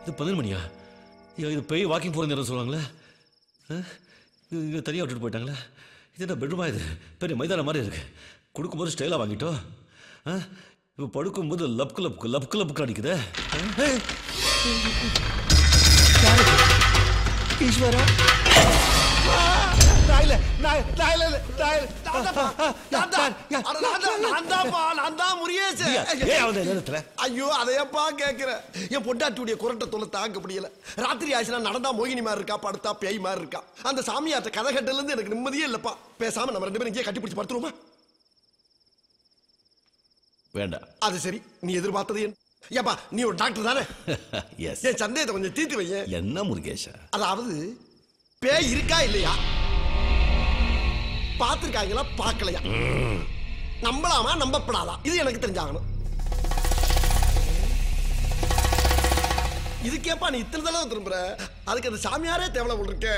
இது பன்னெண்டு மணியா ஐயோ இது பெய் வாக்கிங் போகிற நேரம் சொல்லுவாங்களே ஆ? இது இங்கே தனியாக விட்டுட்டு போயிட்டாங்களே இது என்ன பெட்ரூமா இது பெரிய மைதானம் மாதிரி இருக்கு கொடுக்கும்போது ஸ்டைலாக வாங்கிட்டோம் ஆ இப்போ படுக்கும்போது லப்கு லப்கு லப்கு லப்கு அடிக்குதே ஆ? ஈஸ்வரா நாயில நாய் நாயில நாயில நான் தான். அட, நான் தான், நான் தான்ப்பா, நான் தான் முருகேசு. ஏன் அவன் நேரத்தில் ஐயோ அதையப்பா கேக்குற என் பொண்டாட்டியுடைய குரட்டை தொல்லை தாங்க முடியல ராத்திரி ஆச்சுன்னா நடந்தா மோகினி மாதிரி இருக்கா படுத்தா பேய் மாதிரி இருக்கா அந்த சாமியார்ட்ட கதை கட்டல இருந்து எனக்கு நிம்மதியே இல்லப்பா பேசாம நம்ம ரெண்டு பேரும் இங்கே கட்டி பிடிச்சு படுத்துருவோமா வேண்டாம் அது சரி நீ எதிர்பார்த்தது என்ன ஏப்பா நீ ஒரு டாக்டர் தானே எஸ் என் சந்தேகத்தை கொஞ்சம் தீர்த்து வையேன் என்ன முருகேஷா அதாவது பேய் இருக்கா இல்லையா பார்த்திருக்காங்களா பார்க்கலையா நம்பலாமா நம்பப்படாதா இது எனக்கு தெரிஞ்சாகணும் இதுக்கேப்பா நீ இத்தனை தடவை திரும்புற அதுக்கு அந்த சாமியாரே தேவலை போல் இருக்கே